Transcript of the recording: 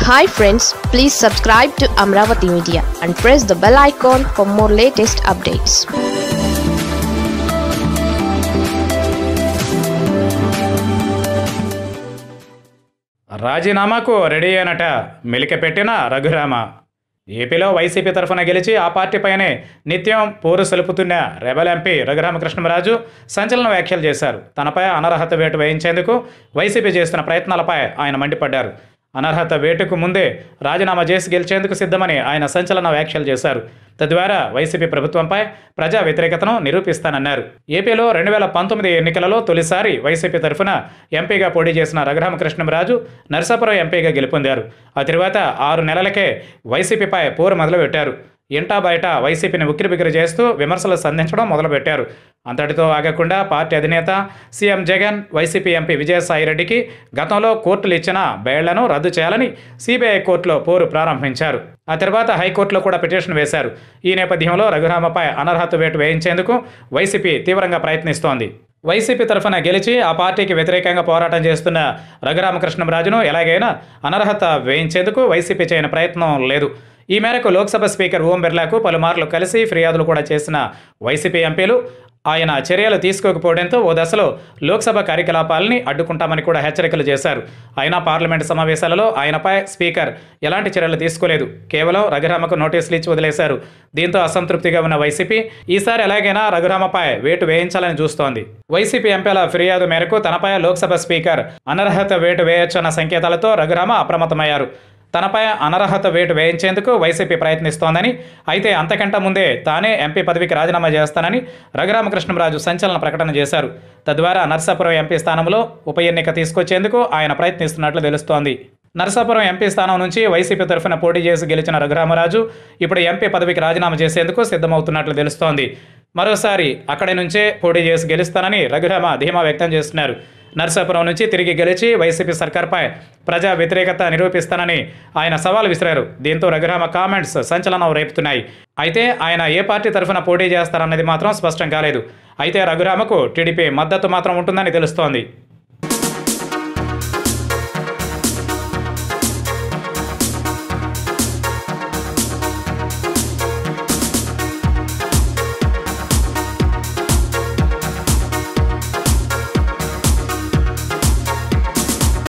hi friends please subscribe to Amaravati media and press the bell icon for more latest updates రాజీనామాకు ready అయినట మెలిక పెట్టిన రఘురామ ఏపీలో YCP తరఫున గెలిచి ఆ పార్టీపైనే నిత్యం పోరు సలుపుతున్న రెబల్ ఎంపీ రఘురామకృష్ణరాజు సంచలన వ్యాఖ్యలు చేశారు తనపై అనర్హత వేటు వేయించేందుకు వైసీపీ చేస్తున్న ప్రయత్నాలపై ఆయన మండిపడ్డారు అనర్హత వేటుకు ముందే రాజీనామా చేసి గెలిచేందుకు సిద్ధమని ఆయన సంచలన వ్యాఖ్యలు చేశారు తద్వారా వైసీపీ ప్రభుత్వంపై ప్రజా వ్యతిరేకతను నిరూపిస్తానన్నారు ఏపీలో రెండు వేల పంతొమ్మిది ఎన్నికలలో తొలిసారి వైసీపీ తరఫున ఎంపీగా పోటీ చేసిన రఘురామకృష్ణరాజు నరసాపురం ఎంపీగా గెలుపొందారు ఆ తర్వాత ఆరు నెలలకే వైసీపీపై పోరు మొదలుపెట్టారు ఇంటా బయట వైసీపీని ఉక్కిరిబిక్కిరి చేస్తూ విమర్శలు సంధించడం మొదలుపెట్టారు అంతటితో ఆగకుండా పార్టీ అధినేత సీఎం జగన్ వైసీపీ ఎంపీ విజయసాయిరెడ్డికి గతంలో కోర్టులు ఇచ్చిన బెయిళ్లను రద్దు చేయాలని సిబిఐ కోర్టులో పోరు ప్రారంభించారు ఆ తర్వాత హైకోర్టులో కూడా పిటిషన్ వేశారు ఈ నేపథ్యంలో రఘురామపై అనర్హత వేటు వేయించేందుకు వైసీపీ తీవ్రంగా ప్రయత్నిస్తోంది వైసీపీ తరఫున గెలిచి ఆ పార్టీకి వ్యతిరేకంగా పోరాటం చేస్తున్న రఘురామకృష్ణరాజును ఎలాగైనా అనర్హత వేయించేందుకు వైసీపీ చేయని ప్రయత్నం లేదు ఈ మేరకు లోక్సభ స్పీకర్ ఓం బిర్లాకు పలుమార్లు కలిసి ఫిర్యాదులు కూడా చేసిన వైసీపీ ఎంపీలు ఆయన చర్యలు తీసుకోకపోవడంతో ఓ దశలో లోక్సభ కార్యకలాపాలని అడ్డుకుంటామని కూడా హెచ్చరికలు చేశారు అయినా పార్లమెంటు సమావేశాలలో ఆయనపై స్పీకర్ ఎలాంటి చర్యలు తీసుకోలేదు కేవలం రఘురామకు నోటీసులు ఇచ్చి వదిలేశారు దీంతో అసంతృప్తిగా ఉన్న వైసీపీ ఈసారి ఎలాగైనా రఘురామపై వేటు వేయించాలని చూస్తోంది వైసీపీ ఎంపీల ఫిర్యాదు మేరకు తనపై లోక్సభ స్పీకర్ అనర్హత వేటు వేయొచ్చన్న సంకేతాలతో రఘురామ అప్రమత్తమయ్యారు తనపై అనర్హత వేటు వేయించేందుకు వైసీపీ ప్రయత్నిస్తోందని అయితే అంతకంటే ముందే తానే ఎంపీ పదవికి రాజీనామా చేస్తానని రఘురామకృష్ణరాజు సంచలన ప్రకటన చేశారు తద్వారా నర్సాపురం ఎంపీ స్థానంలో ఉప ఎన్నిక తీసుకొచ్చేందుకు ఆయన ప్రయత్నిస్తున్నట్లు తెలుస్తోంది నరసాపురం ఎంపీ స్థానం నుంచి వైసీపీ తరఫున పోటీ చేసి గెలిచిన రఘురామరాజు ఇప్పుడు ఎంపీ పదవికి రాజీనామా చేసేందుకు సిద్ధమవుతున్నట్లు తెలుస్తోంది మరోసారి అక్కడి నుంచే పోటీ చేసి గెలుస్తానని రఘురామ ధీమా వ్యక్తం చేస్తున్నారు నర్సాపురం నుంచి తిరిగి గెలిచి వైసీపీ సర్కార్పై ప్రజా వ్యతిరేకత నిరూపిస్తానని ఆయన సవాల్ విసిరారు దీంతో రఘురామ కామెంట్స్ సంచలనం రేపుతున్నాయి అయితే ఆయన ఏ పార్టీ తరఫున పోటీ చేస్తారన్నది మాత్రం స్పష్టం కాలేదు అయితే రఘురామకు టీడీపీ మద్దతు మాత్రం ఉంటుందని తెలుస్తోంది